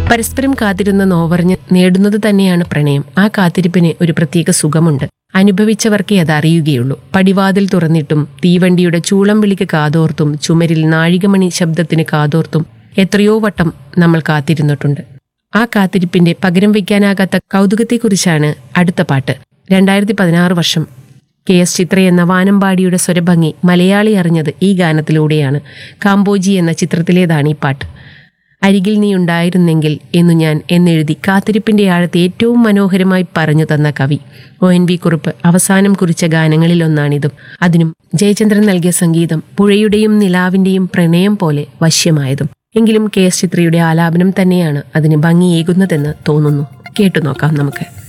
പരസ്പരം കാത്തിരുന്ന നോവറിഞ്ഞ് നേടുന്നത് തന്നെയാണ് പ്രണയം ആ കാത്തിരിപ്പിന് ഒരു പ്രത്യേക സുഖമുണ്ട് അനുഭവിച്ചവർക്കേ അത് അറിയുകയുള്ളൂ പടിവാതിൽ തുറന്നിട്ടും തീവണ്ടിയുടെ ചൂളം വിളിക്ക് കാതോർത്തും ചുമരിൽ നാഴികമണി ശബ്ദത്തിന് കാതോർത്തും എത്രയോ വട്ടം നമ്മൾ കാത്തിരുന്നിട്ടുണ്ട് ആ കാത്തിരിപ്പിന്റെ പകരം വയ്ക്കാനാകാത്ത കൗതുകത്തെക്കുറിച്ചാണ് അടുത്ത പാട്ട് രണ്ടായിരത്തി പതിനാറ് വർഷം കെ എസ് ചിത്ര എന്ന വാനമ്പാടിയുടെ സ്വരഭംഗി മലയാളി അറിഞ്ഞത് ഈ ഗാനത്തിലൂടെയാണ് കാമ്പോജി എന്ന ചിത്രത്തിലേതാണ് ഈ പാട്ട് അരികിൽ നീ ഉണ്ടായിരുന്നെങ്കിൽ എന്നു ഞാൻ എന്നെഴുതി കാത്തിരിപ്പിന്റെ ആഴത്തെ ഏറ്റവും മനോഹരമായി പറഞ്ഞു തന്ന കവി ഒ എൻ വി കുറുപ്പ് അവസാനം കുറിച്ച ഗാനങ്ങളിലൊന്നാണിതും അതിനും ജയചന്ദ്രൻ നൽകിയ സംഗീതം പുഴയുടെയും നിലാവിന്റെയും പ്രണയം പോലെ വശ്യമായതും എങ്കിലും കെ എസ് ചിത്രയുടെ ആലാപനം തന്നെയാണ് അതിന് ഭംഗിയേകുന്നതെന്ന് തോന്നുന്നു കേട്ടു നോക്കാം നമുക്ക്